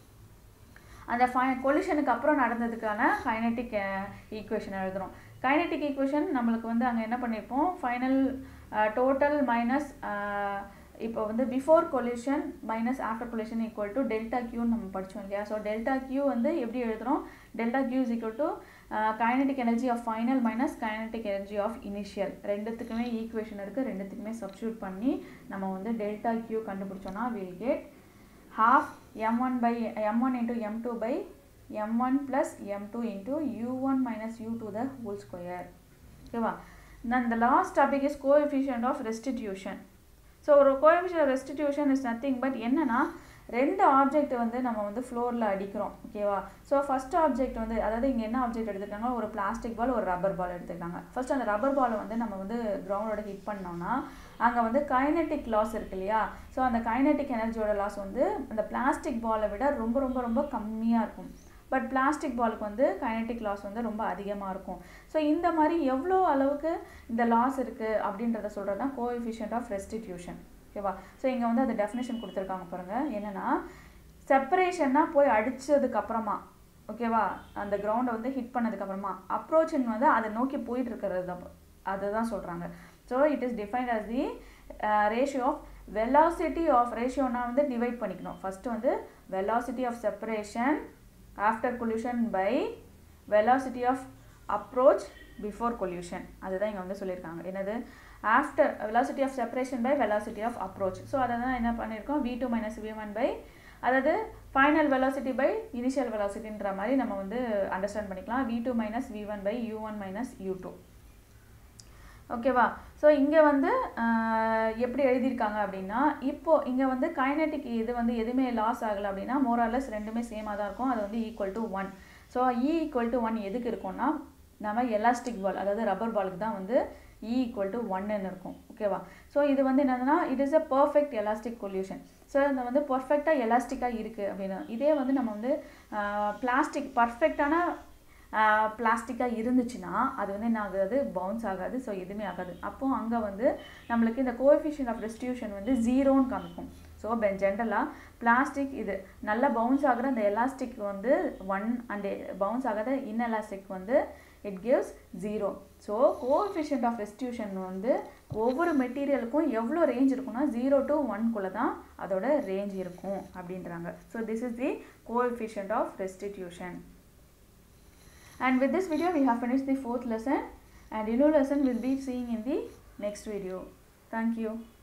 அந்த ஃபை கொலிஷனுக்கு அப்புறம் நடந்ததுக்கான கைனெட்டிக் ஈக்குவேஷன் எழுதுகிறோம் கைனெட்டிக் ஈக்குவேஷன் நம்மளுக்கு வந்து அங்கே என்ன பண்ணியிருப்போம் ஃபைனல் டோட்டல் மைனஸ் இப்போ வந்து before collision minus after collision equal to delta கியூன்னு நம்ம படித்தோம் இல்லையா ஸோ டெல்டா கியூ வந்து எப்படி எழுதுகிறோம் delta Q is equal to kinetic energy of final minus kinetic energy of initial ரெண்டுத்துக்குமே ஈக்குவேஷன் இருக்குது ரெண்டுத்துக்குமே சப்ஸ்டியூட் பண்ணி நம்ம வந்து டெல்டா கியூ கண்டுபிடிச்சோன்னா will get half m1 by m1 into m2 by m1 plus m2 into u1 minus u2 the whole square ஓகேவா then the last topic is coefficient of restitution so ஒரு coefficient of restitution is nothing but என்னன்னா ரெண்டு object வந்து நம்ம வந்து ஃப்ளோரில் அடிக்கிறோம் ஓகேவா ஸோ ஃபர்ஸ்ட் ஆப்ஜெக்ட் வந்து அதாவது இங்கே என்ன ஆப்ஜெக்ட் எடுத்துருக்காங்க ஒரு பிளாஸ்டிக் பால் ஒரு ரப்பர் பால் எடுத்துருக்காங்க ஃபர்ஸ்ட் அந்த ரப்பர் பாலை வந்து நம்ம வந்து கிரவுண்டோட ஹிட் பண்ணோம்னா அங்கே வந்து கைனெட்டிக் லாஸ் இருக்கு இல்லையா ஸோ அந்த கைனெட்டிக் எனர்ஜியோட லாஸ் வந்து அந்த பிளாஸ்டிக் பாலை விட ரொம்ப ரொம்ப ரொம்ப கம்மியாக இருக்கும் பட் பிளாஸ்டிக் பாலுக்கு வந்து கைனெட்டிக் லாஸ் வந்து ரொம்ப அதிகமாக இருக்கும் ஸோ இந்த மாதிரி எவ்வளோ அளவுக்கு இந்த லாஸ் இருக்குது அப்படின்றத சொல்கிறது தான் கோஎஃபிஷியன்ட் ஆஃப் ரெஸ்டிடியூஷன் ஓகேவா ஸோ இங்கே வந்து அந்த டெஃபினேஷன் கொடுத்துருக்காங்க பாருங்கள் என்னென்னா செப்பரேஷன்னா போய் அடித்ததுக்கு அப்புறமா ஓகேவா அந்த கிரவுண்டை வந்து ஹிட் பண்ணதுக்கப்புறமா அப்ரோச்சிங் வந்து அதை நோக்கி போயிட்டு இருக்கிறது தான் அதுதான் சொல்கிறாங்க so it is defined as the ratio of velocity of ரேஷியோனா வந்து டிவைட் பண்ணிக்கணும் ஃபஸ்ட்டு வந்து velocity of separation after collision by velocity of approach before collision அதுதான் இங்கே வந்து சொல்லியிருக்காங்க என்னது after velocity of separation by velocity of approach so அதை தான் என்ன பண்ணியிருக்கோம் v two minus v one by அதாவது ஃபைனல் வெலாசிட்டி பை இனிஷியல் வெலாசிட்டின்ற மாதிரி நம்ம வந்து அண்டர்ஸ்டாண்ட் பண்ணிக்கலாம் v two minus v one by u one minus u two ஓகேவா ஸோ இங்கே வந்து ஆஹ், எப்படி எழுதியிருக்காங்க அப்படின்னா இப்போ இங்கே வந்து கைனட்டிக் இது வந்து எதுவுமே லாஸ் ஆகலை அப்படின்னா மோராலஸ் ரெண்டுமே சேமாக தான் இருக்கும் அது வந்து equal to one so e equal to one எதுக்கு இருக்கும்னா நம்ம எலாஸ்டிக் பால் அதாவது ரப்பர் பாலுக்கு தான் வந்து இ ஈக்குவல் டு ஒன்னு இருக்கும் ஓகேவா ஸோ இது வந்து என்னதுன்னா it is a perfect elastic solution so இந்த வந்து பர்ஃபெக்டாக எலாஸ்டிக்காக இருக்குது அப்படின்னு இதே வந்து நம்ம வந்து பிளாஸ்டிக் பர்ஃபெக்டான பிளாஸ்டிக்காக இருந்துச்சுன்னா அது வந்து என்ன ஆகாது பவுன்ஸ் ஆகாது ஸோ எதுவுமே ஆகாது அப்போ அங்கே வந்து நம்மளுக்கு இந்த கோஎஃபிஷியன்ட் ஆஃப் ரெஸ்டியூஷன் வந்து ஜீரோன்னு காமிக்கும் ஸோ பென் ஜென்ரலாக பிளாஸ்டிக் இது நல்லா பவுன்ஸ் ஆகுற அந்த எலாஸ்டிக் வந்து ஒன் அண்ட் பவுன்ஸ் ஆகாத இன்எலாஸ்டிக் வந்து it gives zero so coefficient of restitution வந்து ஒவ்வொரு மெட்டீரியலுக்கும் எவ்வளோ ரேஞ்ச் இருக்கும்னா ஜீரோ டு ஒன்குள்ளே தான் அதோட ரேஞ்ச் இருக்கும் அப்படின்றாங்க so this is the coefficient of restitution And with this video, we have finished the fourth lesson and the new lesson will be seeing in the next video. Thank you.